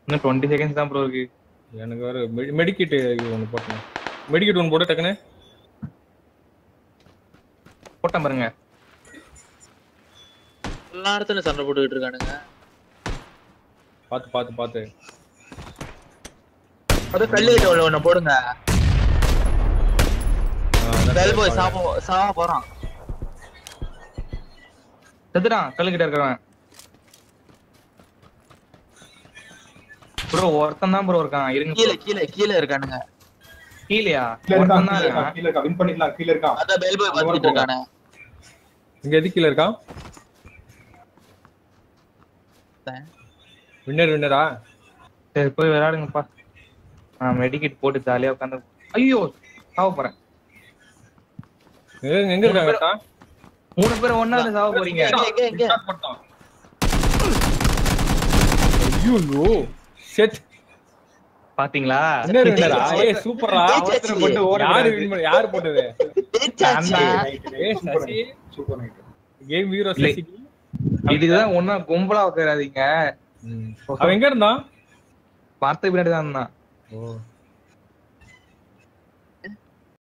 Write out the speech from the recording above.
இன்னும் twenty seconds தான் bro இருக்கு எனக்கு வேற மெடிக்கிட் ஒன்று போட்டேன் மெடிக்கிட் ஒன்று போட்டு டக்குன்னு போட்டேன் பாருங்க எல்லா இடத்துலயும் சண்டை போட்டுக்கிட்டு இருக்கானுங்க பார்த்து பார்த்து பார்த்து அது கல்லு ஒண்ணு ஒண்ணு போடுங்க ஆ, அதான் பெல் போய் சரி, சாப்ப சாவ போறான் செத்துட்டான் கல்லுக்கிட்ட இருக்கிறவன் ப்ரோ ஒருத்தன் தான் ப்ரோ இருக்கான் இருங்க கீழே கீழே கீழே இருக்கானுங்க கீழயா கீழ இருக்கான் ஒருத்தன் தான் கீழ இருக்கான் இருக்கான் கீழ இருக்கான் வின் பண்ணிடலாம் கீழ இருக்கான் அதான் பெல் போய் அந்த மாதிரி பார்த்துட்டு போங்க. இருக்கானே இங்க எது கீழே இருக்கான் வின்னர் வின்னரா சரி போய் விளையாடுங்கப்பா நான் மெடிக்கெட் போட்டு ஜாலியா உட்காந்து ஐயோ சாவ போறேன் எங்க எங்க இருக்காங்க அக்கா? மூணு பேரும் ஒன்னா சாவ போறீங்க எங்க, எங்க, எங்க? Shot போட்டான். ஐயோ செட் பாத்தீங்களா வின்னர் வின்னரா ஏய் சூப்பரா அவசரப்பட்டு யாரு win பண்ண- யாரு போட்டது ஜெயிச்சாச்சு. Night, night. ஏய் Super Sasi night. Super night. Game hero இல்லை. சசி இதுதான் ஒன்னா கும்பலா உட்காராதீங்க ம். அவன் எங்க இருந்தான் வார்த்தை பின்னாடி தான் இருந்தான் ஓ